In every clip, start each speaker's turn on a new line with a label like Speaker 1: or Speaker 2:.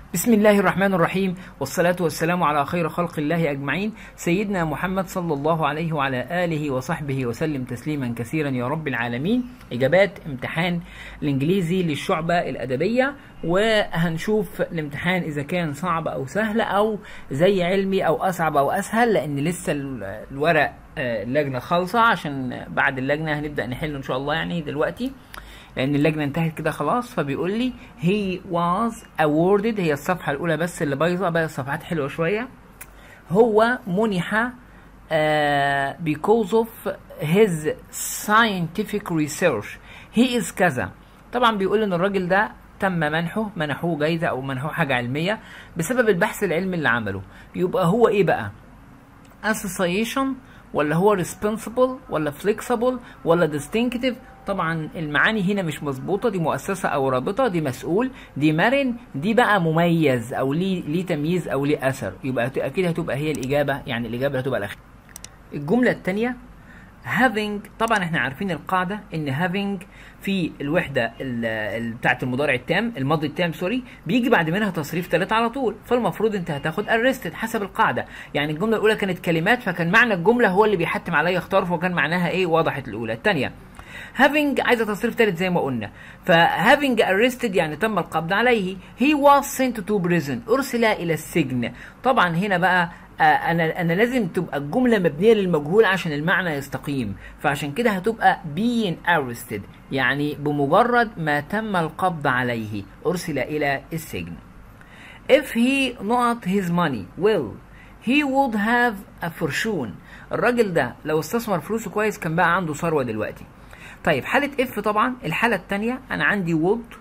Speaker 1: بسم الله الرحمن الرحيم والصلاة والسلام على خير خلق الله أجمعين سيدنا محمد صلى الله عليه وعلى آله وصحبه وسلم تسليما كثيرا يا رب العالمين إجابات امتحان الإنجليزي للشعبة الأدبية وهنشوف الامتحان إذا كان صعب أو سهل أو زي علمي أو أصعب أو أسهل لأن لسه ال- الورق آه، اللجنة خالصة عشان بعد اللجنة هنبدأ نحل إن شاء الله يعني دلوقتي لان اللجنه انتهت كده خلاص فبيقول لي he was awarded هي الصفحه الاولى بس اللي بايظه بقى الصفحات حلوه شويه هو منح آه because of his scientific research he is كذا طبعا بيقول ان الراجل ده تم منحه منحوه جايزه او منحوه حاجه علميه بسبب البحث العلمي اللي عمله يبقى هو ايه بقى association ولا هو responsible ولا flexible ولا distinctive طبعا المعاني هنا مش مظبوطه دي مؤسسه او رابطه دي مسؤول دي مرن دي بقى مميز او ليه ليه تمييز او ليه اثر يبقى هت- اكيد هتبقى هي الاجابه يعني الاجابه هتبقى الاخيره الجمله الثانيه having طبعا احنا عارفين القاعده ان having في الوحده ال- ال- بتاعه المضارع التام الماضي التام سوري بيجي بعد منها تصريف ثالث على طول فالمفروض انت هتاخد arrested حسب القاعده يعني الجمله الاولى كانت كلمات فكان معنى الجمله هو اللي بيحتم عليا اختار فكان معناها ايه وضحت الاولى الثانيه having عايزه تصريف ثالث زي ما قلنا ف having arrested يعني تم القبض عليه he was sent to prison ارسل الى السجن طبعا هنا بقى آه، انا انا لازم تبقى الجمله مبنيه للمجهول عشان المعنى يستقيم فعشان كده هتبقى being arrested يعني بمجرد ما تم القبض عليه ارسل الى السجن if he not his money will he would have a fortune الراجل ده لو استثمر فلوسه كويس كان بقى عنده ثروه دلوقتي طيب حاله اف طبعا الحاله الثانيه انا عندي would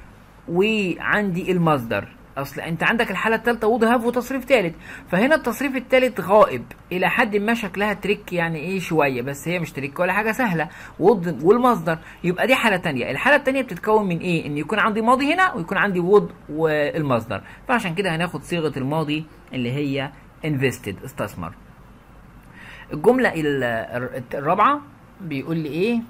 Speaker 1: وعندي المصدر اصل انت عندك الحاله الثالثه وود هاف وتصريف ثالث فهنا التصريف الثالث غائب الى حد ما شكلها تريك يعني ايه شويه بس هي مش تريك ولا حاجه سهله وود والمصدر يبقى دي حاله ثانيه الحاله الثانيه بتتكون من ايه ان يكون عندي ماضي هنا ويكون عندي وود والمصدر فعشان كده هناخد صيغه الماضي اللي هي invested استثمر الجمله ال- الرابعه بيقول لي ايه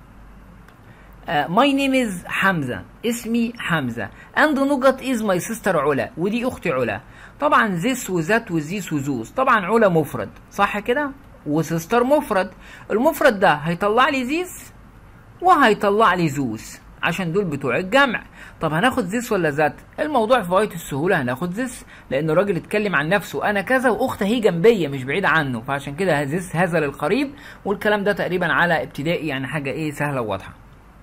Speaker 1: ماي نيم از حمزه اسمي حمزه اند نجت از ماي سيستر علا ودي اختي علا طبعا ذس وذات وذيس وذوس طبعا علا مفرد صح كده وسيستر مفرد المفرد ده هيطلع لي ذيس وهيطلع لي زوس عشان دول بتوع الجمع طب هناخد ذيس ولا ذات الموضوع في غايه السهوله هناخد ذيس لان الراجل اتكلم عن نفسه انا كذا واخت هي جنبيه مش بعيده عنه فعشان كده ذيس هذا للقريب والكلام ده تقريبا على ابتدائي يعني حاجه ايه سهله وواضحه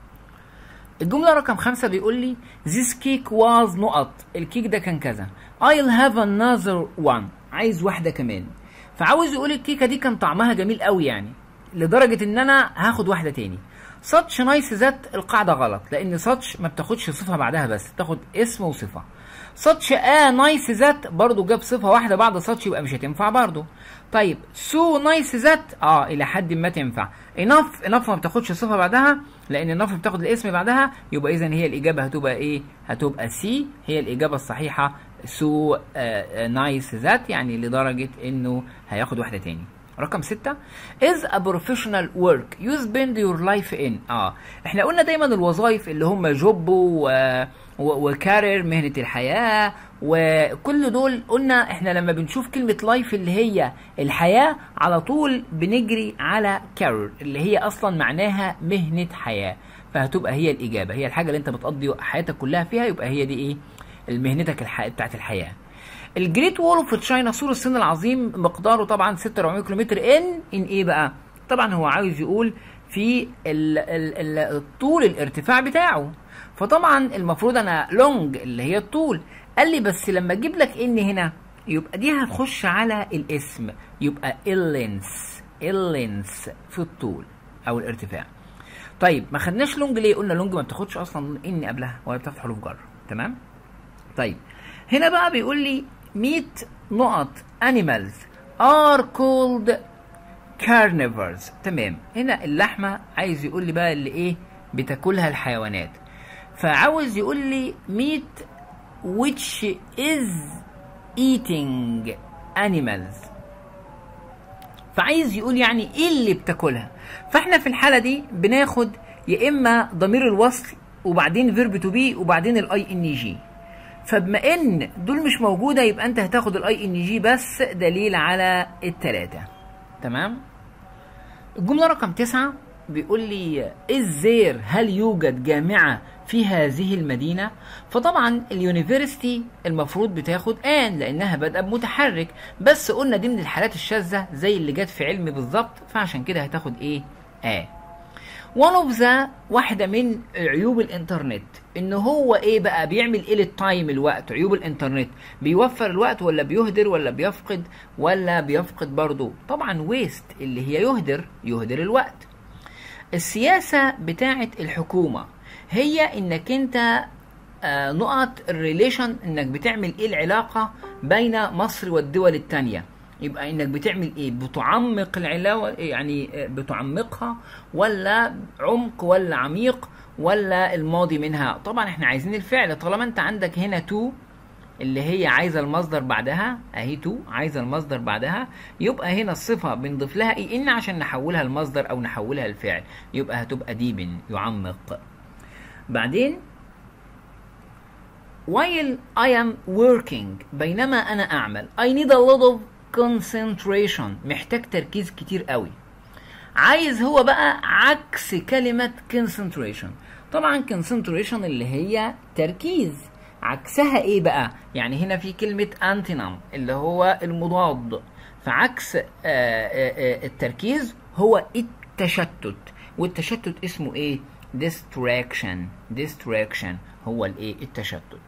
Speaker 1: الجملة رقم خمسة بيقول لي This cake was نقط الكيك ده كان كذا I'll have another one عايز واحدة كمان فعاوز يقول الكيكة دي كان طعمها جميل قوي يعني لدرجة ان انا هاخد واحدة تاني such nice ذات القاعدة غلط لان such ما بتاخدش صفة بعدها بس بتاخد اسم وصفة such a nice ذات برضو جاب صفة واحدة بعد such يبقى مش هتنفع برضو طيب so nice ذات اه الى حد ما تنفع enough enough ما بتاخدش صفة بعدها لان enough بتاخد الاسم بعدها يبقى اذا هي الاجابة هتبقى ايه هتبقى سي هي الاجابة الصحيحة so uh, nice ذات يعني لدرجة انه هياخد واحدة تاني رقم ستة is a professional work you spend your life in اه احنا قلنا دايما الوظائف اللي هم جوب و... و... وكارير مهنة الحياة وكل دول قلنا احنا لما بنشوف كلمة لايف اللي هي الحياة على طول بنجري على كارير اللي هي اصلا معناها مهنة حياة فهتبقى هي الإجابة هي الحاجة اللي انت بتقضي حياتك كلها فيها يبقى هي دي ايه مهنتك الح... بتاعت الحياة الجريت وول اوف تشاينا سور الصين العظيم مقداره طبعا 6400 كيلومتر ان ان ايه بقى طبعا هو عاوز يقول في ال ال ال طول الارتفاع بتاعه فطبعا المفروض انا لونج اللي هي الطول قال لي بس لما اجيب لك ان هنا يبقى دي هتخش على الاسم يبقى اللينس اللينس في الطول او الارتفاع طيب ما خدناش لونج ليه قلنا لونج ما بتاخدش اصلا ان قبلها ولا بتاخد حروف جر تمام طيب هنا بقى بيقول لي 100 نقط animals are called carnivores تمام هنا اللحمة عايز يقول لي بقى اللي ايه بتاكلها الحيوانات فعاوز يقول لي meat which is eating animals فعايز يقول يعني ايه اللي بتاكلها فاحنا في الحالة دي بناخد يا اما ضمير الوصل وبعدين فيرب تو بي وبعدين الاي ان جي فبما ان دول مش موجوده يبقى انت هتاخد الاي ان جي بس دليل على التلاته تمام الجمله رقم تسعة بيقول لي ازير هل يوجد جامعه في هذه المدينه فطبعا اليونيفرستي المفروض بتاخد ان لانها بادئه بمتحرك بس قلنا دي من الحالات الشاذه زي اللي جت في علمي بالظبط فعشان كده هتاخد ايه اه one of the واحدة من عيوب الانترنت ان هو ايه بقى بيعمل ايه للتايم الوقت عيوب الانترنت بيوفر الوقت ولا بيهدر ولا بيفقد ولا بيفقد برضه طبعا ويست اللي هي يهدر يهدر الوقت السياسة بتاعة الحكومة هي انك انت آه نقط الريليشن انك بتعمل ايه العلاقة بين مصر والدول التانية يبقى انك بتعمل ايه بتعمق العلاوة يعني بتعمقها ولا عمق ولا عميق ولا الماضي منها طبعا احنا عايزين الفعل طالما انت عندك هنا تو اللي هي عايزه المصدر بعدها اهي تو عايزه المصدر بعدها يبقى هنا الصفه بنضيف لها اي ان عشان نحولها المصدر او نحولها الفعل يبقى هتبقى ديبن يعمق بعدين while I am working بينما انا اعمل I need a lot of concentration محتاج تركيز كتير قوي عايز هو بقى عكس كلمة concentration طبعا concentration اللي هي تركيز عكسها ايه بقى يعني هنا في كلمة antonym اللي هو المضاد فعكس آآ آآ التركيز هو التشتت والتشتت اسمه ايه distraction distraction هو الايه التشتت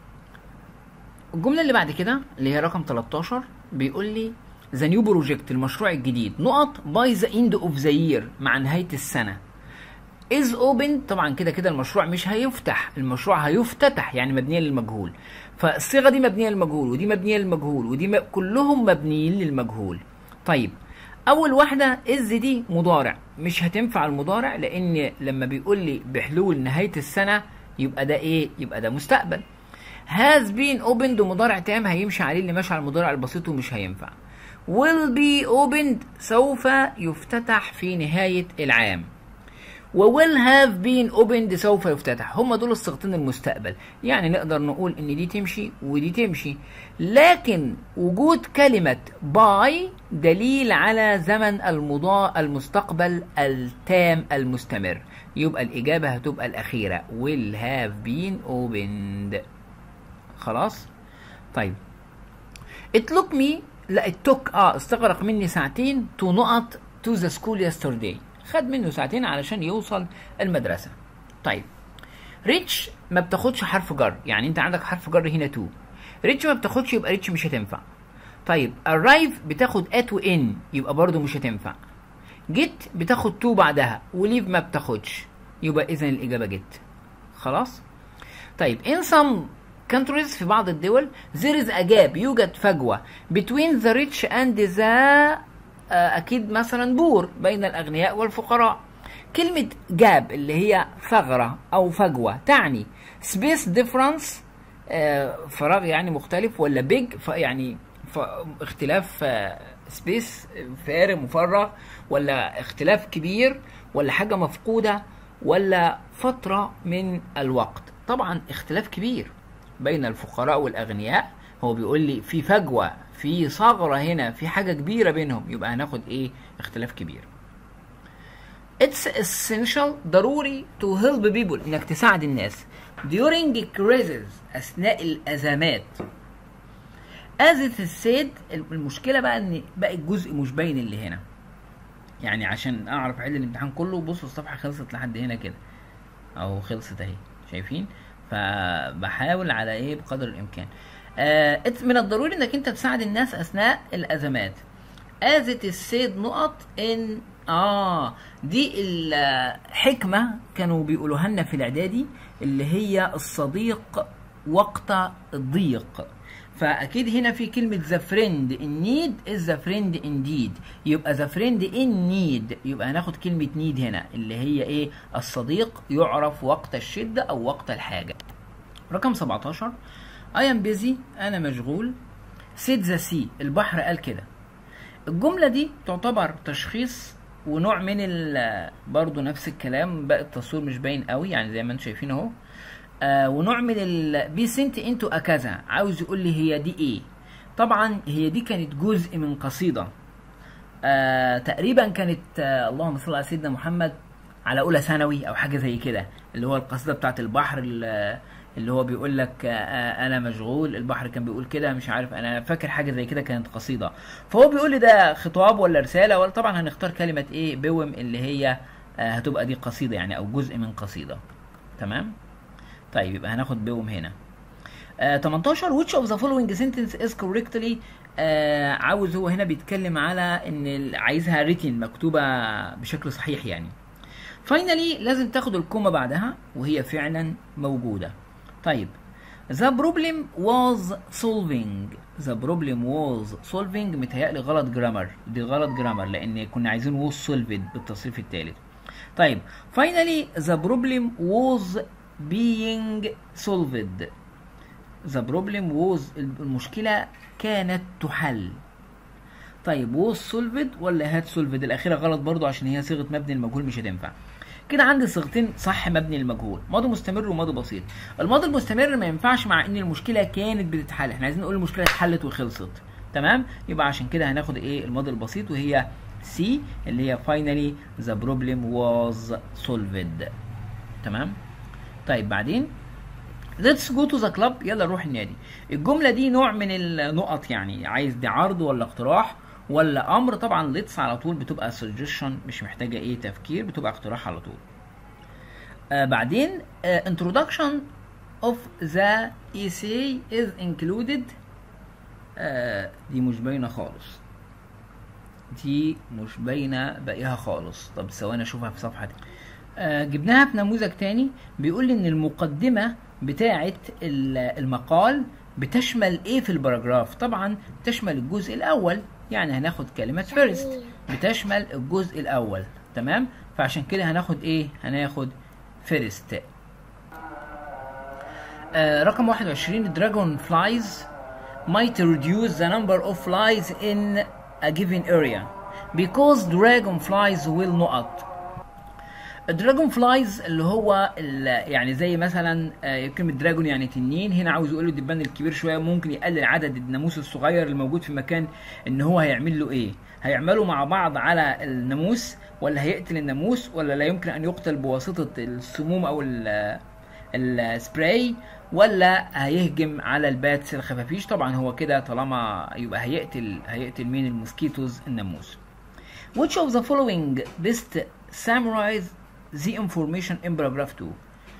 Speaker 1: الجملة اللي بعد كده اللي هي رقم 13 بيقول لي ذا نيو بروجكت المشروع الجديد نقط باي ذا اند اوف ذا يير مع نهايه السنه از اوبن طبعا كده كده المشروع مش هيفتح المشروع هيفتتح يعني مبنيه للمجهول فالصيغه دي مبنيه للمجهول ودي مبنيه للمجهول ودي م... كلهم مبنيين للمجهول طيب اول واحده از دي مضارع مش هتنفع المضارع لان لما بيقول لي بحلول نهايه السنه يبقى ده ايه يبقى ده مستقبل has been opened مضارع تام هيمشي عليه اللي ماشي على المضارع البسيط ومش هينفع will be opened سوف يفتتح في نهاية العام و will have been opened سوف يفتتح هم دول الصيغتين المستقبل يعني نقدر نقول ان دي تمشي ودي تمشي لكن وجود كلمة by دليل على زمن المضاء المستقبل التام المستمر يبقى الإجابة هتبقى الأخيرة will have been opened خلاص طيب it took me لا it took اه استغرق مني ساعتين to نقط to the school yesterday خد منه ساعتين علشان يوصل المدرسة طيب ريتش ما بتاخدش حرف جر يعني انت عندك حرف جر هنا تو ريتش ما بتاخدش يبقى ريتش مش هتنفع طيب arrive بتاخد at و in يبقى برضو مش هتنفع get بتاخد تو بعدها وليف ما بتاخدش يبقى اذا الاجابه get خلاص طيب in some countries في بعض الدول there is a gap يوجد فجوة between the rich and the uh, أكيد مثلا بور بين الأغنياء والفقراء كلمة جاب اللي هي ثغرة أو فجوة تعني space difference uh, فراغ يعني مختلف ولا big يعني اختلاف سبيس فارغ مفرغ ولا اختلاف كبير ولا حاجة مفقودة ولا فترة من الوقت طبعا اختلاف كبير بين الفقراء والأغنياء هو بيقول لي في فجوة في ثغرة هنا في حاجة كبيرة بينهم يبقى هناخد ايه اختلاف كبير It's essential ضروري to help people انك تساعد الناس during crisis اثناء الازمات as it is said المشكلة بقى ان باقي الجزء مش باين اللي هنا يعني عشان اعرف احل الامتحان كله بصوا الصفحة خلصت لحد هنا كده او خلصت اهي شايفين فبحاول على ايه بقدر الامكان آه من الضروري انك انت تساعد الناس اثناء الازمات as it is said نقط ان اه دي الحكمة كانوا بيقولوها لنا في الاعدادي اللي هي الصديق وقت الضيق فاكيد هنا في كلمة the friend in need is the friend indeed يبقى the friend in need يبقى هناخد كلمة need هنا اللي هي ايه الصديق يعرف وقت الشدة او وقت الحاجة رقم 17 I am busy انا مشغول said the sea البحر قال كده الجملة دي تعتبر تشخيص ونوع من ال برضه نفس الكلام باقي التصوير مش باين قوي يعني زي ما انتم شايفين اهو آه ونوع من ال بي سنت انتو اكذا عاوز يقول لي هي دي ايه طبعا هي دي كانت جزء من قصيده آه تقريبا كانت آه اللهم صل على سيدنا محمد على اولى ثانوي او حاجه زي كده اللي هو القصيده بتاعت البحر اللي اللي هو بيقول لك آه، آه، انا مشغول البحر كان بيقول كده مش عارف انا فاكر حاجه زي كده كانت قصيده فهو بيقول لي ده خطاب ولا رساله ولا طبعا هنختار كلمه ايه بوم اللي هي آه، هتبقى دي قصيده يعني او جزء من قصيده تمام طيب يبقى هناخد بوم هنا آه 18 which of the following sentence is correctly آه عاوز هو هنا بيتكلم على ان ال- عايزها written مكتوبه بشكل صحيح يعني finally لازم تاخد الكومة بعدها وهي فعلا موجودة طيب the problem was solving the problem was solving متهيألي غلط جرامر دي غلط جرامر لأن كنا عايزين was solved بالتصريف الثالث طيب finally the problem was being solved the problem was المشكلة كانت تحل طيب was solved ولا had solved الأخيرة غلط برضو عشان هي صيغة مبني المجهول مش هتنفع كده عندي صيغتين صح مبني المجهول ماضي مستمر وماضي بسيط الماضي المستمر ما ينفعش مع ان المشكله كانت بتتحل احنا عايزين نقول المشكله اتحلت وخلصت تمام يبقى عشان كده هناخد ايه الماضي البسيط وهي سي اللي هي finally the problem was solved تمام طيب بعدين Let's go to the club يلا نروح النادي الجملة دي نوع من النقط يعني عايز دي عرض ولا اقتراح ولا امر طبعا let's على طول بتبقى suggestion مش محتاجة ايه تفكير بتبقى اقتراح على طول آه بعدين آه introduction of the essay is included آه دي مش باينة خالص دي مش باينة باقيها خالص طب ثواني اشوفها في صفحة آه جبناها في نموذج تاني بيقول لي ان المقدمة بتاعة ال- المقال بتشمل ايه في الباراجراف طبعا تشمل الجزء الاول يعني هناخد كلمة first بتشمل الجزء الاول تمام فعشان كده هناخد ايه هناخد first آه رقم 21 dragon flies might reduce the number of flies in a given area because dragonflies will not الدراجون فلايز اللي هو ال- يعني زي مثلا آه، كلمه دراجون يعني تنين هنا عاوز يقول له الدبان الكبير شويه ممكن يقلل عدد الناموس الصغير الموجود في مكان ان هو هيعمل له ايه هيعملوا مع بعض على الناموس ولا هيقتل الناموس ولا لا يمكن ان يقتل بواسطه السموم او ال- السبراي ولا هيهجم على الباتس الخفافيش طبعا هو كده طالما يبقى هيقتل هيقتل مين الموسكيتوز الناموس Which of the following best summarize the information in paragraph 2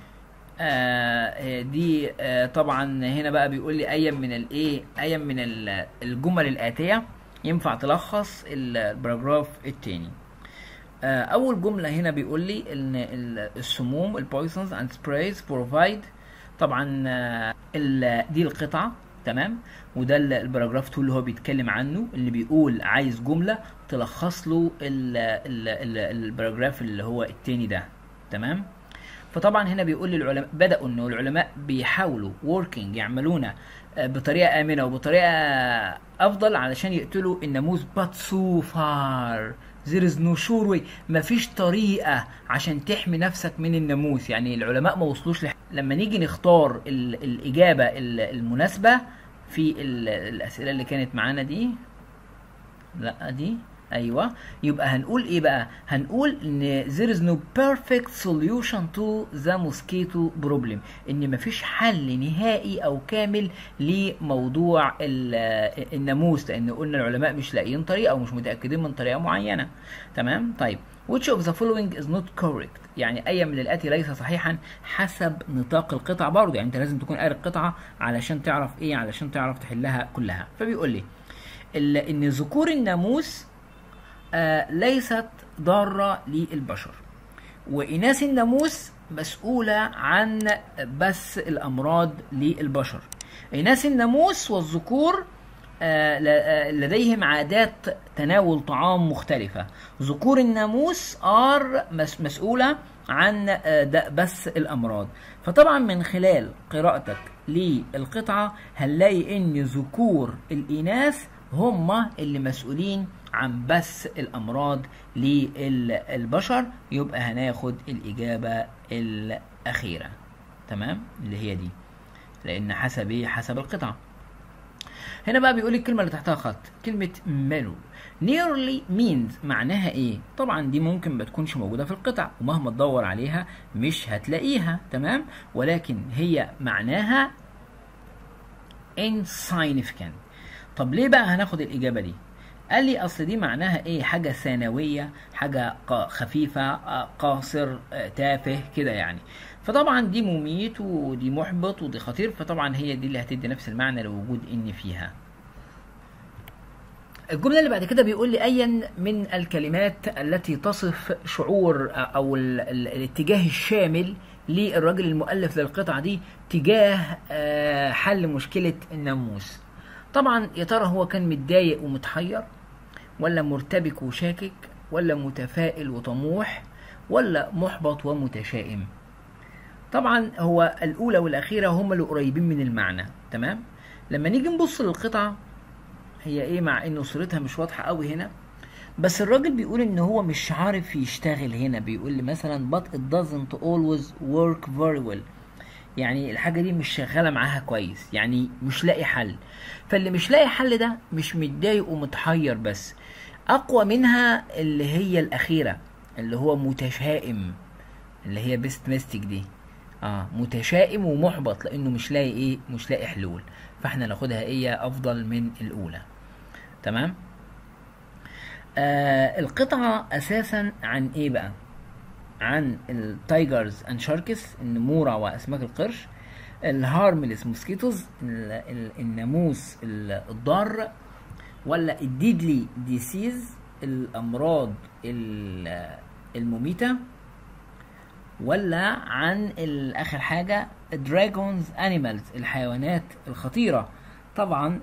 Speaker 1: آه دي آه طبعا هنا بقى بيقول لي اي من الايه اي من ال- الجمل الاتيه ينفع تلخص ال- الباراجراف التاني آه اول جمله هنا بيقول لي ان ال- السموم البويسونز اند سبرايز بروفايد طبعا آه ال- دي القطعه تمام وده ال- الباراجراف 2 اللي هو بيتكلم عنه اللي بيقول عايز جمله تلخص له ال ال ال الباراجراف اللي هو التاني ده تمام فطبعا هنا بيقول للعلماء بدأوا انه العلماء بيحاولوا working يعملون آه، بطريقة آمنة وبطريقة أفضل علشان يقتلوا الناموس but so far there is no sure way مفيش طريقة عشان تحمي نفسك من الناموس يعني العلماء ما وصلوش لح... لما نيجي نختار ال... الإجابة ال- المناسبة في ال... الأسئلة اللي كانت معانا دي لا دي ايوه يبقى هنقول ايه بقى هنقول ان there is no perfect solution to the mosquito problem ان مفيش حل نهائي او كامل لموضوع ال- الناموس لان قلنا العلماء مش لاقيين طريقه او مش متاكدين من طريقه معينه تمام طيب which of the following is not correct يعني اي من الاتي ليس صحيحا حسب نطاق القطعه برضه يعني انت لازم تكون قاري القطعه علشان تعرف ايه علشان تعرف تحلها كلها فبيقول لي ال- ان ذكور الناموس آه ليست ضاره للبشر واناث الناموس مسؤوله عن بث الامراض للبشر اناث الناموس والذكور آه، ل- آه، لديهم عادات تناول طعام مختلفة ذكور الناموس ار مس- مسؤولة عن آه، ده- بث الأمراض فطبعا من خلال قراءتك للقطعة هنلاقي ان ذكور الإناث هم اللي مسؤولين عن بث الأمراض للبشر يبقى هناخد الإجابة الأخيرة تمام اللي هي دي لان حسب ايه حسب القطعه هنا بقى بيقول الكلمه اللي تحتها خط كلمه ميلو nearly means معناها ايه طبعا دي ممكن ما تكونش موجوده في القطع ومهما تدور عليها مش هتلاقيها تمام ولكن هي معناها insignificant طب ليه بقى هناخد الإجابة دي؟ قال لي أصل دي معناها إيه؟ حاجة ثانوية، حاجة خفيفة، قاصر، تافه كده يعني. فطبعا دي مميت ودي محبط ودي خطير فطبعا هي دي اللي هتدي نفس المعنى لوجود إن فيها. الجملة اللي بعد كده بيقول لي أيا من الكلمات التي تصف شعور أو ال ال الاتجاه الشامل للراجل المؤلف للقطعة دي تجاه حل مشكلة الناموس طبعا يا ترى هو كان متضايق ومتحير ولا مرتبك وشاكك ولا متفائل وطموح ولا محبط ومتشائم طبعا هو الأولى والأخيرة هم اللي قريبين من المعنى تمام لما نيجي نبص للقطعة هي ايه مع ان صورتها مش واضحة قوي هنا بس الراجل بيقول ان هو مش عارف يشتغل هنا بيقول لي مثلا but it doesn't always work very well يعني الحاجة دي مش شغالة معاها كويس يعني مش لاقي حل فاللي مش لاقي حل ده مش متضايق ومتحير بس اقوى منها اللي هي الاخيرة اللي هو متشائم اللي هي بيست ميستيك دي اه متشائم ومحبط لانه مش لاقي ايه مش لاقي حلول فاحنا ناخدها ايه افضل من الاولى تمام آه القطعة اساسا عن ايه بقى عن التايجرز اند شاركس النمورة واسماك القرش الهارملس موسكيتوز الناموس الضار ولا الديدلي ديسيز الامراض المميتة ولا عن اخر حاجة دراجونز انيمالز الحيوانات الخطيرة طبعا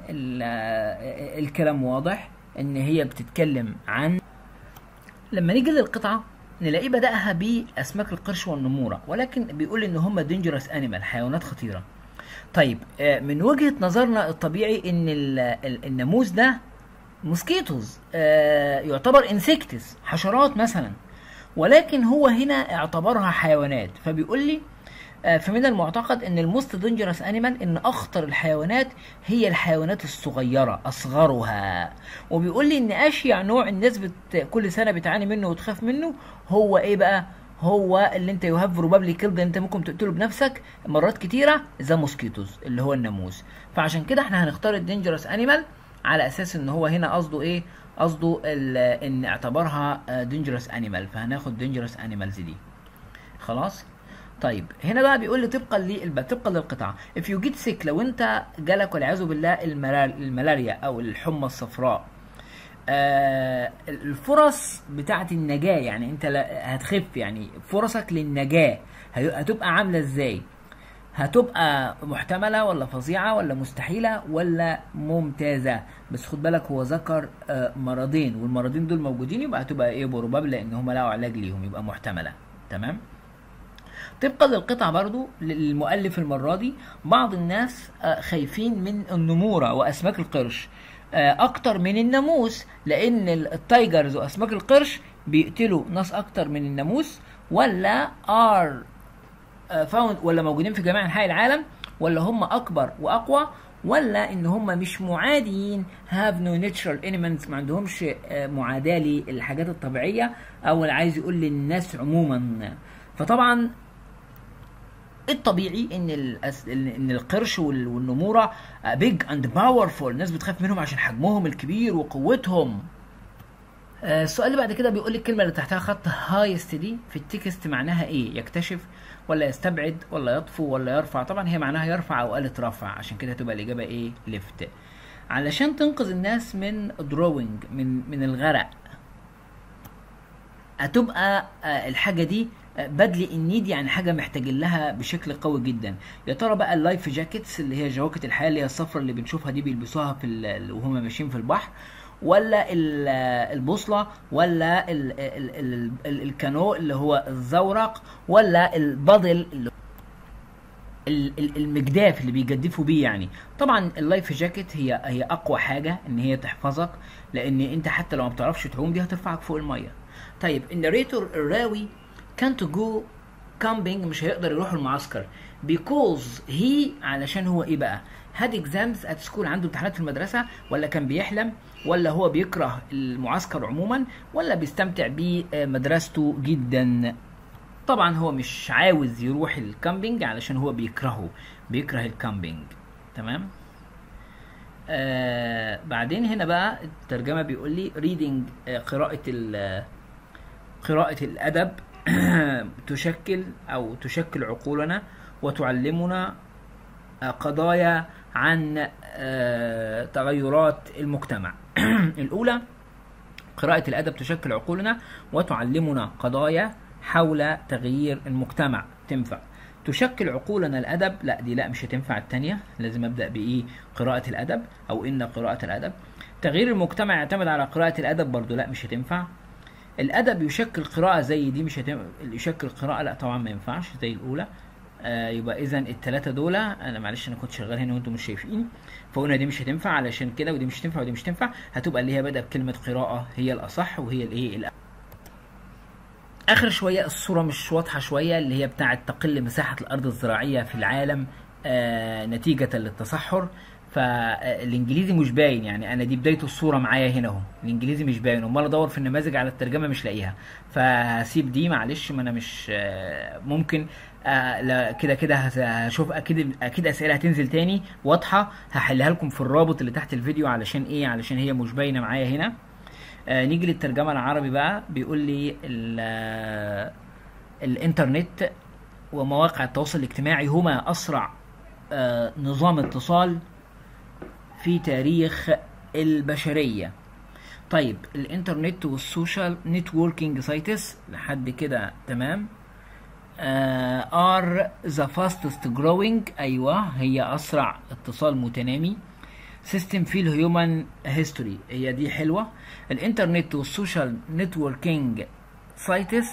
Speaker 1: الكلام واضح ان هي بتتكلم عن لما نيجي للقطعة نلاقيه بدأها بأسماك القرش والنمورة ولكن بيقول إن هم دينجرس أنيمال حيوانات خطيرة. طيب من وجهة نظرنا الطبيعي إن الناموس ده موسكيتوز يعتبر انسكتس حشرات مثلا ولكن هو هنا اعتبرها حيوانات فبيقول لي فمن المعتقد ان الموست دينجرس انيمال ان اخطر الحيوانات هي الحيوانات الصغيره اصغرها وبيقول لي ان اشيع نوع الناس بت كل سنه بتعاني منه وتخاف منه هو ايه بقى هو اللي انت يو هاف بروبابلي كيلد انت ممكن تقتله بنفسك مرات كتيره ذا موسكيتوز اللي هو الناموس فعشان كده احنا هنختار الدينجرس انيمال على اساس ان هو هنا قصده ايه قصده ان اعتبرها دينجرس انيمال فهناخد دينجرس انيمالز دي خلاص طيب هنا بقى بيقول لي طبقا للب... طبقا للقطعه if you get sick لو انت جالك والعياذ بالله الملار... الملاريا او الحمى الصفراء آه الفرص بتاعه النجاه يعني انت لا... هتخف يعني فرصك للنجاه هتبقى عامله ازاي هتبقى محتمله ولا فظيعه ولا مستحيله ولا ممتازه بس خد بالك هو ذكر آه مرضين والمرضين دول موجودين يبقى هتبقى ايه بروبابل لان هم لقوا علاج ليهم يبقى محتمله تمام طبقا للقطعة برضو للمؤلف المرة دي بعض الناس خايفين من النمورة وأسماك القرش أكتر من الناموس لأن التايجرز وأسماك القرش بيقتلوا ناس أكتر من الناموس ولا ار فاوند ولا موجودين في جميع أنحاء العالم ولا هم أكبر وأقوى ولا ان هم مش معاديين هاف نو ناتشرال انيمنتس ما عندهمش معاداه للحاجات الطبيعيه او اللي عايز يقول للناس عموما فطبعا الطبيعي ان الأس... ان القرش والنموره بيج اند باورفول الناس بتخاف منهم عشان حجمهم الكبير وقوتهم السؤال اللي بعد كده بيقول لي الكلمه اللي تحتها خط هايست دي في التكست معناها ايه يكتشف ولا يستبعد ولا يطفو ولا يرفع طبعا هي معناها يرفع او آلة رفع عشان كده هتبقى الاجابه ايه ليفت علشان تنقذ الناس من دروينج من من الغرق هتبقى الحاجه دي بدل النيد يعني حاجه محتاجين لها بشكل قوي جدا يا ترى بقى اللايف جاكيتس اللي هي جواكت الحياه اللي هي الصفرا اللي بنشوفها دي بيلبسوها في وهم ماشيين في البحر ولا البوصله ولا ال ال ال ال الكانو اللي هو الزورق ولا البادل اللي المجداف اللي بيجدفوا بيه يعني طبعا اللايف جاكيت هي هي اقوى حاجه ان هي تحفظك لان انت حتى لو ما بتعرفش تعوم دي هترفعك فوق الميه طيب الناريتور الراوي كانت جو كامبينج مش هيقدر يروح المعسكر because he علشان هو ايه بقى had exams at school عنده امتحانات في المدرسة ولا كان بيحلم ولا هو بيكره المعسكر عموما ولا بيستمتع بمدرسته جدا طبعا هو مش عاوز يروح الكامبينج علشان هو بيكرهه بيكره الكامبينج تمام آه بعدين هنا بقى الترجمة بيقول لي reading آه قراءة ال- قراءة الأدب تشكل أو تشكل عقولنا وتعلمنا آه، قضايا عن آه، تغيرات المجتمع الأولى قراءة الأدب تشكل عقولنا وتعلمنا قضايا حول تغيير المجتمع تنفع تشكل عقولنا الأدب لا دي لا مش هتنفع التانية لازم أبدأ بإيه قراءة الأدب أو إن قراءة الأدب تغيير المجتمع يعتمد على قراءة الأدب برضو لا مش هتنفع الأدب يشكل قراءة زي دي مش هتنفع يشكل قراءة لا طبعا ما ينفعش زي الأولى آه يبقى اذا الثلاثه دول انا معلش انا كنت شغال هنا وانتم مش شايفين فقلنا دي مش هتنفع علشان كده ودي مش هتنفع ودي مش هتنفع هتبقى اللي هي بادئه بكلمه قراءه هي الاصح وهي الايه الأ- اخر شويه الصوره مش واضحه شويه اللي هي بتاعه تقل مساحه الارض الزراعيه في العالم آه نتيجه للتصحر فالانجليزي مش باين يعني انا دي بدايه الصوره معايا هنا اهو الانجليزي مش باين امال ادور في النماذج على الترجمه مش لاقيها فهسيب دي معلش ما انا مش آه ممكن آه لا كده كده هس- هشوف اكيد اكيد اسئله هتنزل تاني واضحه هحلها لكم في الرابط اللي تحت الفيديو علشان ايه علشان هي مش باينه معايا هنا آه نيجي للترجمه العربي بقى بيقول لي ال- آه، الانترنت ومواقع التواصل الاجتماعي هما اسرع آه نظام اتصال في تاريخ البشريه طيب الانترنت والسوشيال نتوركينج سايتس لحد كده تمام آه are the fastest growing ايوه هي اسرع اتصال متنامي سيستم فيه الهيومن هيستوري هي دي حلوه الانترنت والسوشيال نتوركينج سايتس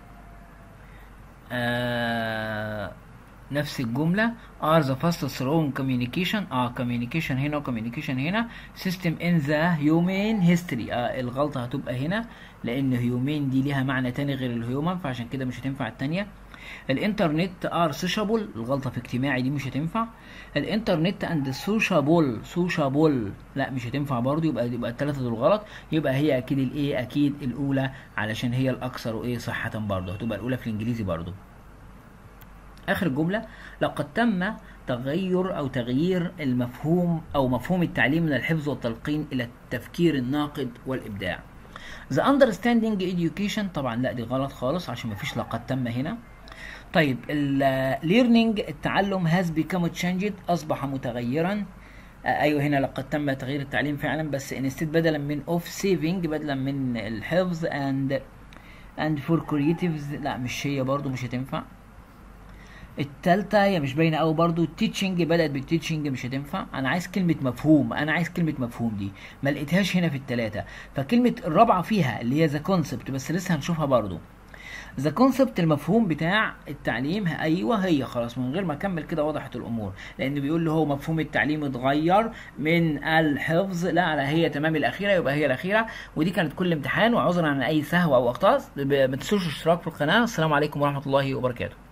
Speaker 1: آه نفس الجملة are the fastest growing communication اه communication هنا و communication هنا system in the human history آه الغلطة هتبقى هنا لأن human دي ليها معنى تاني غير الهيومن فعشان كده مش هتنفع التانية الانترنت ار سوشابل الغلطة في اجتماعي دي مش هتنفع الانترنت اند سوشابل سوشابل لا مش هتنفع برضو يبقى يبقى الثلاثة دول غلط يبقى هي اكيد الايه اكيد الاولى علشان هي الاكثر ايه صحة برضو هتبقى الاولى في الانجليزي برضو اخر جمله لقد تم تغير او تغيير المفهوم او مفهوم التعليم من الحفظ والتلقين الى التفكير الناقد والابداع The understanding education طبعا لا دي غلط خالص عشان مفيش لقد تم هنا طيب ال learning التعلم has become changed اصبح متغيرا آه، ايوه هنا لقد تم تغيير التعليم فعلا بس instead بدلا من of saving بدلا من الحفظ and and for creatives لا مش هي برضو مش هتنفع التالتة هي مش باينة قوي برضو التيتشنج بدأت بالتيتشنج مش هتنفع أنا عايز كلمة مفهوم أنا عايز كلمة مفهوم دي ما لقيتهاش هنا في التلاتة فكلمة الرابعة فيها اللي هي ذا كونسبت بس لسه هنشوفها برضو ذا كونسبت المفهوم بتاع التعليم ه- ايوه هي خلاص من غير ما اكمل كده وضحت الامور لان بيقول له هو مفهوم التعليم اتغير من الحفظ لا على هي تمام الاخيره يبقى هي الاخيره ودي كانت كل امتحان وعذرا عن اي سهو او اخطاء ب- ما تنسوش الاشتراك في القناه السلام عليكم ورحمه الله وبركاته